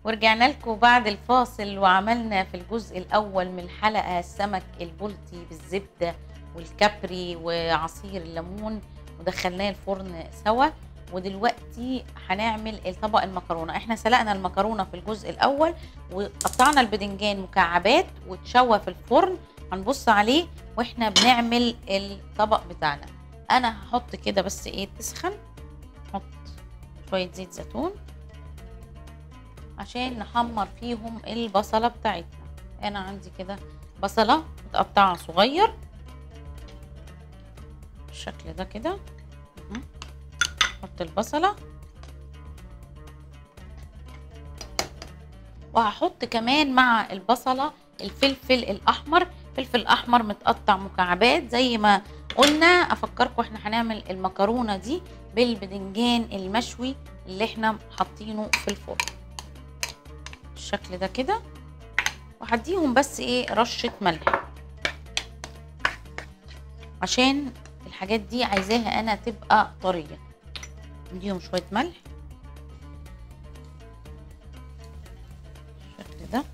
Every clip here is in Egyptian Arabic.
ورجعنا لكم بعد الفاصل وعملنا في الجزء الأول من الحلقة السمك البلطي بالزبدة والكابري وعصير الليمون ودخلناه الفرن سوا ودلوقتي هنعمل طبق المكرونه احنا سلقنا المكرونه في الجزء الاول وقطعنا البدنجان مكعبات واتشوى في الفرن هنبص عليه واحنا بنعمل الطبق بتاعنا انا هحط كده بس ايه تسخن نحط شويه زيت زيتون عشان نحمر فيهم البصله بتاعتنا انا عندي كده بصله متقطعه صغير بالشكل ده كده احط البصله وهحط كمان مع البصله الفلفل الاحمر فلفل احمر متقطع مكعبات زي ما قلنا افكركم احنا هنعمل المكرونه دي بالبدنجان المشوي اللي احنا حاطينه في الفرن بالشكل ده كده وهديهم بس ايه رشه ملح عشان الحاجات دي عايزاها انا تبقى طريه نديهم شويه ملح بالشكل ده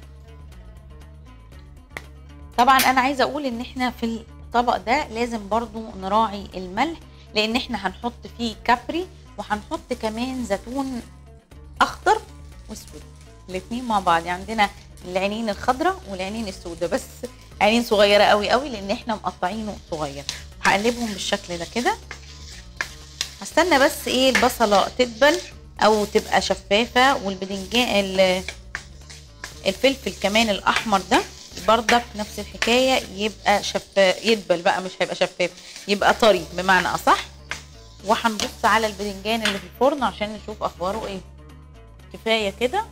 طبعا انا عايزه اقول ان احنا في الطبق ده لازم برضو نراعي الملح لان احنا هنحط فيه كابري وهنحط كمان زيتون اخضر واسود الاثنين مع بعض يعني عندنا العينين الخضراء والعينين السوداء بس عينين صغيره قوي قوي لان احنا مقطعينه صغير هقلبهم بالشكل ده كده هستنى بس ايه البصله تدبل او تبقى شفافه والبدنجان الفلفل كمان الاحمر ده بردك نفس الحكايه يبقى شفاف يدبل بقى مش هيبقى شفاف يبقى طري بمعنى اصح وهنبص على البدنجان اللي في الفرن عشان نشوف اخباره ايه كفايه كده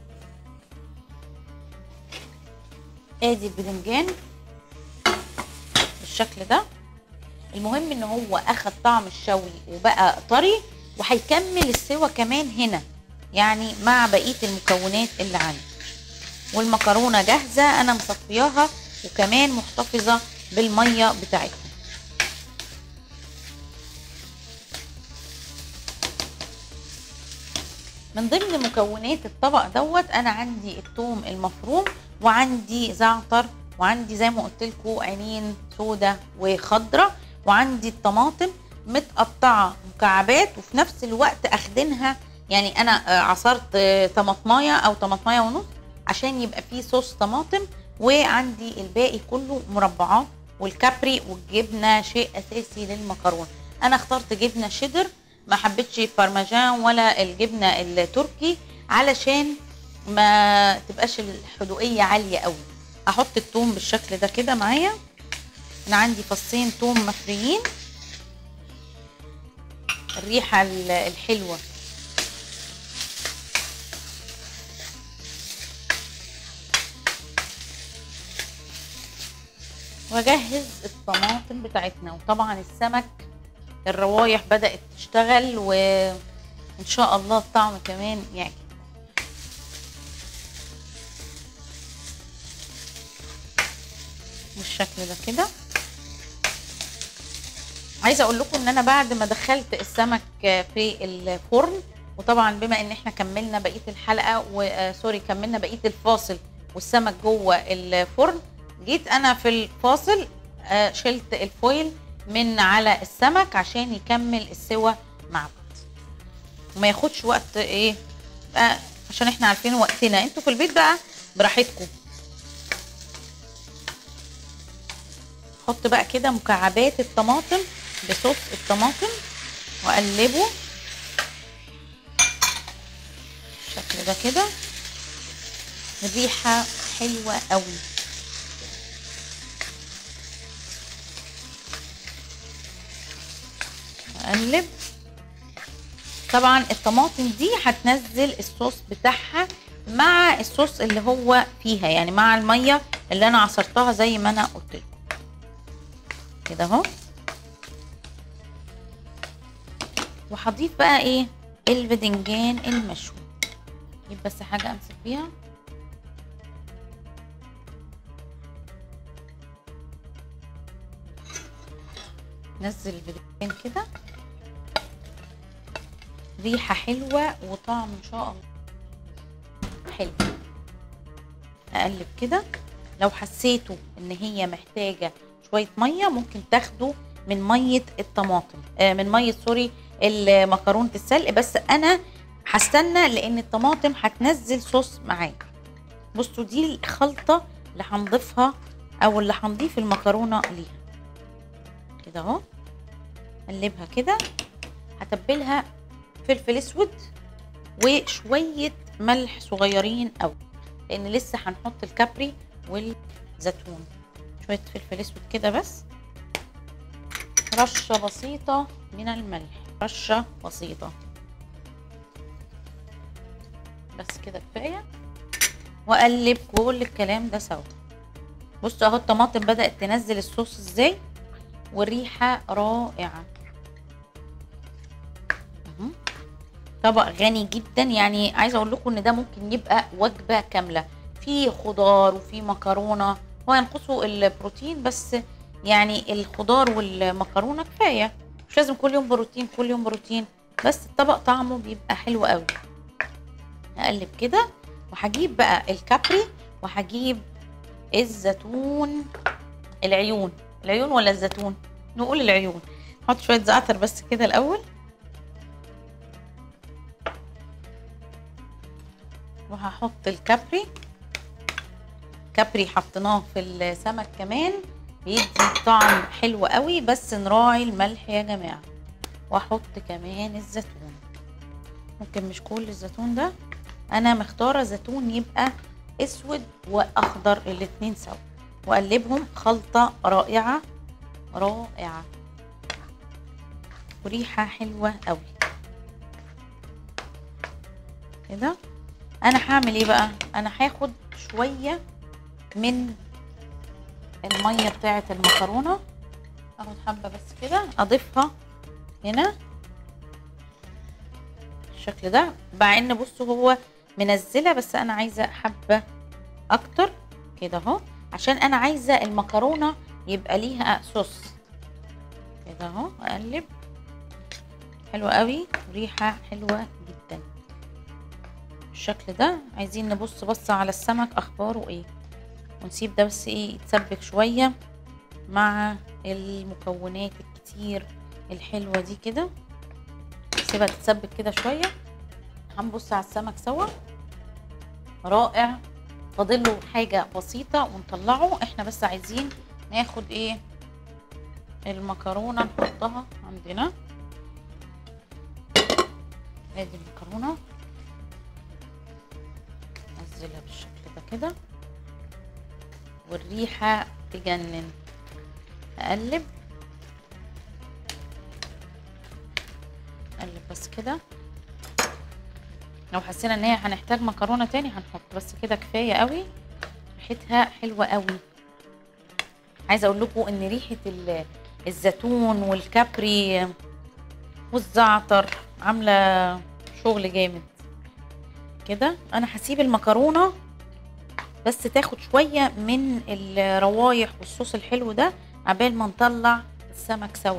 ادي البدنجان بالشكل ده المهم ان هو اخد طعم الشوي وبقى طري وهيكمل السوا كمان هنا يعني مع بقيه المكونات اللي عندي والمكرونه جاهزه انا مصفياها وكمان محتفظه بالميه بتاعتها من ضمن مكونات الطبق دوت انا عندي الثوم المفروم وعندي زعتر وعندي زي ما قلت لكم عينين سودا وخضره وعندي الطماطم متقطعه مكعبات وفي نفس الوقت اخدينها يعني انا عصرت طماطمايه او طماطمايه ونص عشان يبقى فيه صوص طماطم وعندي الباقي كله مربعات والكابري والجبنه شيء اساسي للمكرونه انا اخترت جبنه شيدر ما حبيتش بارميجان ولا الجبنه التركي علشان ما تبقاش الحدوقيه عاليه قوي احط الثوم بالشكل ده كده معايا انا عندي فصين توم مفريين الريحه الحلوه واجهز الطماطم بتاعتنا وطبعا السمك الروايح بدات تشتغل وان شاء الله الطعم كمان يعجب بالشكل ده كده عايزه اقول لكم ان انا بعد ما دخلت السمك في الفرن وطبعا بما ان احنا كملنا بقيه الحلقه وسوري كملنا بقيه الفاصل والسمك جوه الفرن جيت انا في الفاصل شلت الفويل من على السمك عشان يكمل السوا مع بعض وما ياخدش وقت ايه بقى عشان احنا عارفين وقتنا انتوا في البيت بقى براحتكم احط بقى كده مكعبات الطماطم بصوص الطماطم واقلبه بالشكل ده كده الريحه حلوه قوي اقلب طبعا الطماطم دي هتنزل الصوص بتاعها مع الصوص اللي هو فيها يعني مع الميه اللي انا عصرتها زي ما انا قلت لكم كده اهو وهضيف بقى ايه البدنجان المشوي اجيب بس حاجه امسك بيها نزل البدنجان كده ريحه حلوه وطعم ان شاء الله حلو اقلب كده لو حسيتوا ان هي محتاجه شويه ميه ممكن تاخدوا من ميه الطماطم آه من ميه سوري مكرونه السلق بس انا هستنى لان الطماطم هتنزل صوص معايا بصوا دي الخلطه اللي هنضيفها او اللي هنضيف المكرونه ليها كده اهو اقلبها كده هتبلها فلفل اسود وشويه ملح صغيرين قوي لان لسه هنحط الكابري والزيتون شويه فلفل اسود كده بس رشه بسيطه من الملح رشه بسيطه بس كده كفايه واقلب كل الكلام ده سوا بصوا اهو الطماطم بدات تنزل الصوص ازاي والريحه رائعه طبق غني جدا يعني عايزه اقول لكم ان ده ممكن يبقى وجبه كامله في خضار وفي مكرونه هو ينقصه البروتين بس يعني الخضار والمكرونه كفايه مش لازم كل يوم بروتين كل يوم بروتين بس الطبق طعمه بيبقى حلو قوي هقلب كده وهجيب بقى الكابري وهجيب الزيتون العيون العيون ولا الزيتون نقول العيون نحط شويه زعتر بس كده الاول وهحط الكابري كابري حطيناه في السمك كمان بيدي طعم حلو قوي بس نراعي الملح يا جماعه واحط كمان الزيتون ممكن مش كل الزيتون ده انا مختاره زيتون يبقى اسود واخضر الاتنين سوا واقلبهم خلطه رائعه رائعه وريحه حلوه قوي كده انا هعمل ايه بقى انا هاخد شويه من الميه بتاعه المكرونه اخد حبه بس كده اضيفها هنا بالشكل ده مع ان بصوا هو منزله بس انا عايزه حبه اكتر كده اهو عشان انا عايزه المكرونه يبقى ليها صوص كده اهو اقلب حلو قوي ريحه حلوه جدا بالشكل ده عايزين نبص بصه على السمك اخباره ايه ونسيب ده بس ايه يتسبك شويه مع المكونات الكتير الحلوه دي كده سيبها تتسبك كده شويه هنبص على السمك سوا رائع فاضله حاجه بسيطه ونطلعه احنا بس عايزين ناخد ايه المكرونه نحطها عندنا ادي المكرونه ننزلها بالشكل ده كده والريحه تجنن اقلب اقلب بس كده لو حسينا ان هي هنحتاج مكرونه تاني هنحط بس كده كفايه قوي ريحتها حلوه قوي عايزه اقول لكم ان ريحه الزيتون والكابري والزعتر عامله شغل جامد كده انا هسيب المكرونه بس تاخد شويه من الروايح والصوص الحلو ده عبال ما نطلع السمك سوا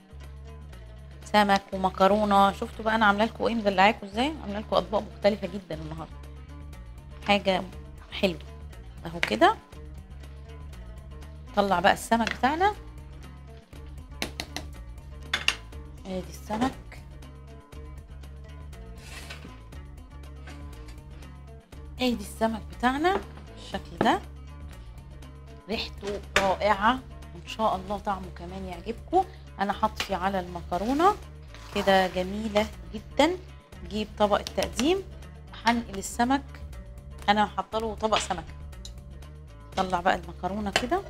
سمك ومكرونه شفتوا بقى انا عامله لكم ايه مدلعاكم ازاي عامله لكم اطباق مختلفه جدا النهارده حاجه حلوه اهو كده طلع بقى السمك بتاعنا ادي السمك ادي السمك بتاعنا بالشكل ده ريحته رائعه ان شاء الله طعمه كمان يعجبكم انا حاطفي على المكرونه كده جميله جدا نجيب طبق التقديم هنقل السمك انا حاطه له طبق سمك طلع بقى المكرونه كده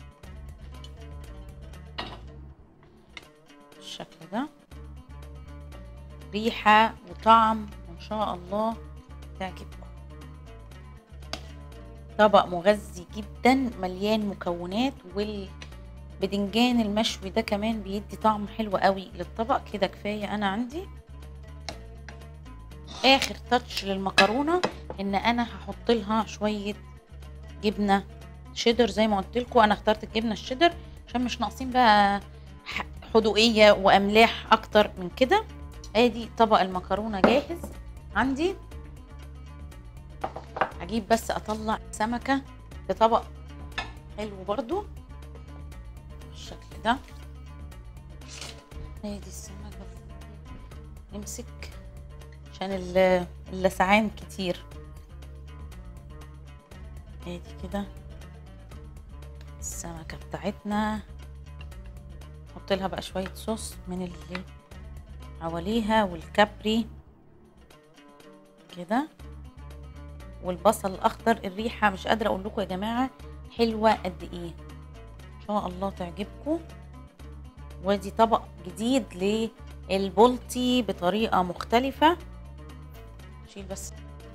بالشكل ده ريحه وطعم وان شاء الله تعجبكم طبق مغذي جدا مليان مكونات والبدنجان المشوي ده كمان بيدي طعم حلو قوي للطبق كده كفايه انا عندي اخر تاتش للمكرونه ان انا هحط لها شويه جبنه شيدر زي ما قلت لكم انا اخترت الجبنه الشيدر عشان مش ناقصين بقى حدوقيه واملاح اكتر من كده ادي طبق المكرونه جاهز عندي هجيب بس اطلع سمكه في طبق حلو برضو بالشكل ده ادي السمكه نمسك عشان ال- اللسعان كتير ادي كده السمكه بتاعتنا نحط لها بقى شويه صوص من اللي حواليها والكابري كده والبصل الاخضر الريحه مش قادره اقول لكم يا جماعه حلوه قد ايه ان شاء الله تعجبكم وادي طبق جديد للبولتي بطريقه مختلفه شيل بس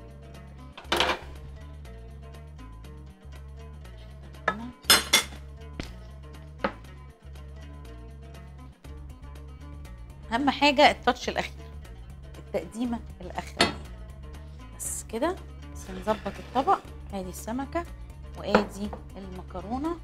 اهم حاجه التاتش الاخير التقديمه الاخيره بس كده بس نظبط الطبق ادي السمكه وادي المكرونه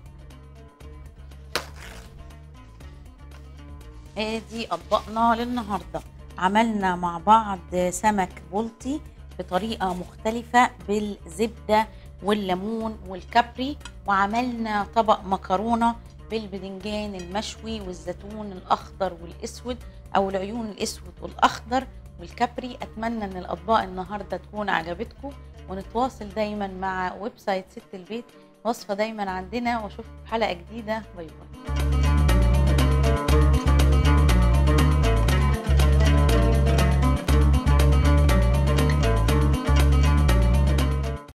ادي اطباقنا للنهارده عملنا مع بعض سمك بلطي بطريقه مختلفه بالزبده والليمون والكابري وعملنا طبق مكرونه بالبدنجان المشوي والزيتون الاخضر والاسود او العيون الاسود والاخضر والكابري اتمنى ان الاطباق النهارده تكون عجبتكم ونتواصل دايما مع ويب سايت ست البيت وصفه دايما عندنا واشوفكم في حلقه جديده باي باي